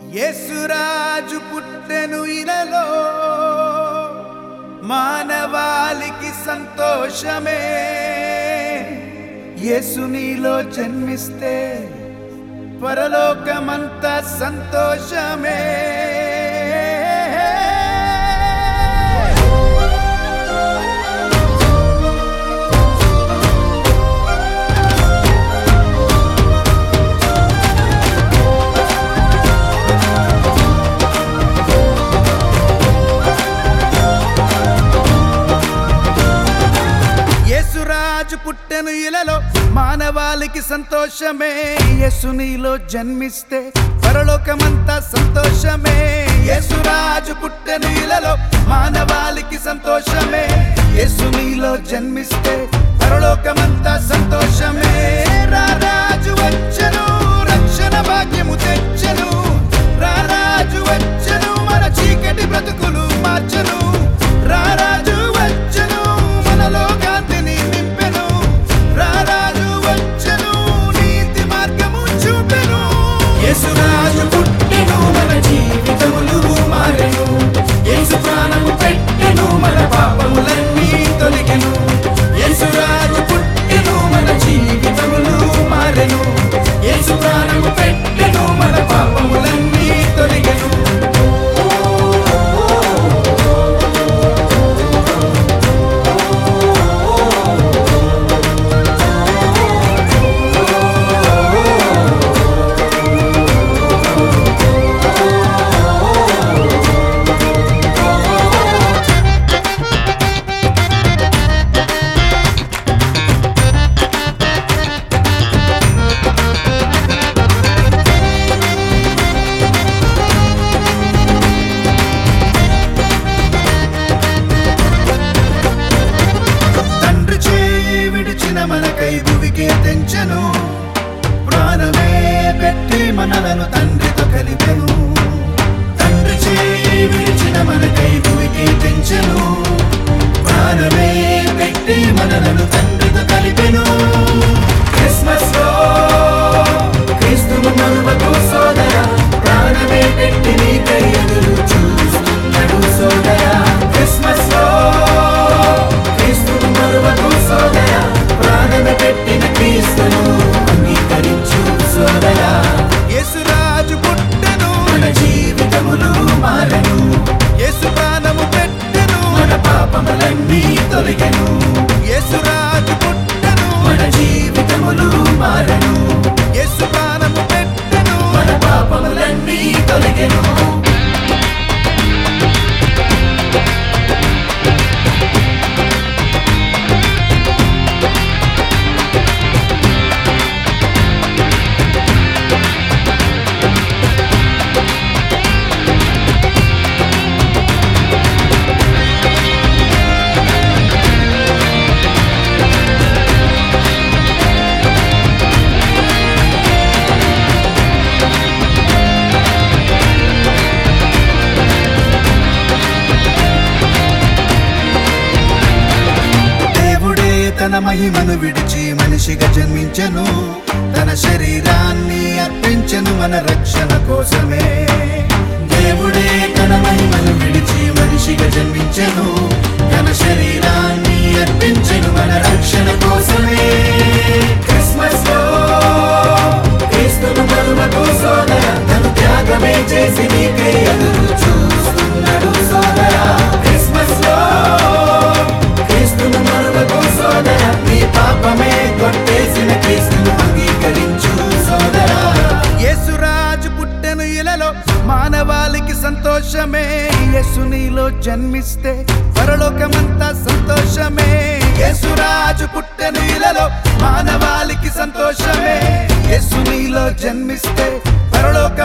యేసురాజు పుట్టెను ఇలలో మానవాళికి సంతోషమే యేసు నీలో జన్మిస్తే పరలోకమంతా సంతోషమే యేసురాజు పుట్టెను ఇలలో మానవాళికి సంతోషమే యేసు నీలో జన్మిస్తే పరలోకమంతా సంతోషమే యేసురాజు పుట్టెను ఇలలో మానవాళికి సంతోషమే యేసు నీలో జన్మిస్తే పరలోకమంతా సంతోషమే రారాజు వచ్చెను రక్షణ భాగ్యము తెచ్చెను రారాజు వచ్చెను మన చీకటి బ్రతుకులు మార్చెను రారాజు వచ్చెను మనలో కాంతిని నింపెను రారాజు వచ్చెను నీతి మార్గము చూపెను యేసురాజు పుట్టెను మన జీవితములు మారెను యేసు ప్రాణము పెట్టెను మన పాపములన్నీ తొలగెను యేసురాజు పుట్టెను మన జీవితములు మారెను యేసు ప్రాణము పెట్టెను మన పాపములన్నీ తొలగెను తండ్రి చేయి విడిచిన మనకై భువికే తెంచెను ప్రాణమే పెట్టి మనలను తండ్రితో కలిపెను తండ్రి చేయి విడిచిన మనకై భువికే తెంచెను ప్రాణమే పెట్టి మనలను తండ్రితో కలిపెను క్రిస్మస్ లో క్రీస్తును మరువకు సోదర ప్రాణమే పెట్టి నీకై ఎదురు చూస్తున్నాడు సోదర క్రిస్మస్ లో క్రీస్తును మరువకు సోదర ప్రాణమే పెట్టిన క్రీస్తును అంగీకరించు సోదర యేసురాజు పుట్టెను మన జీవితములు మారెను యేసు ప్రాణము పెట్టెను మన పాపములన్నీ తొలగెను యేసురాజు పుట్టెను మన జీవితములు మారెను యేసు ప్రాణము పెట్టెను మన పాపములన్నీ తొలగెను దేవుడే తన మహిమను విడిచి మనిషిగా జన్మించెను తన శరీరాన్ని అర్పించెను మన రక్షణ కోసమే దేవుడే తన మహిమను విడిచి మనిషిగా జన్మించెను తన శరీరాన్ని అర్పించెను మన రక్షణ కోసమే క్రిస్మస్ లో క్రీస్తును మరువకు సోదర తను త్యాగమే చేసి నీకై ఎదురు చూస్తున్నాడు సోదర క్రిస్మస్ లో క్రీస్తును మరువకు సోదర నీ పాపమే కొట్టేసిన క్రీస్తును అంగీకరించు సోదర యేసురాజు పుట్టెను ఇలలో మానవాళికి సంతోషమే యేసు నీలో జన్మిస్తే పరలోకమంతా సంతోషమే యేసురాజు పుట్టెను ఇలలో మానవాళికి సంతోషమే యేసు నీలో జన్మిస్తే పరలోక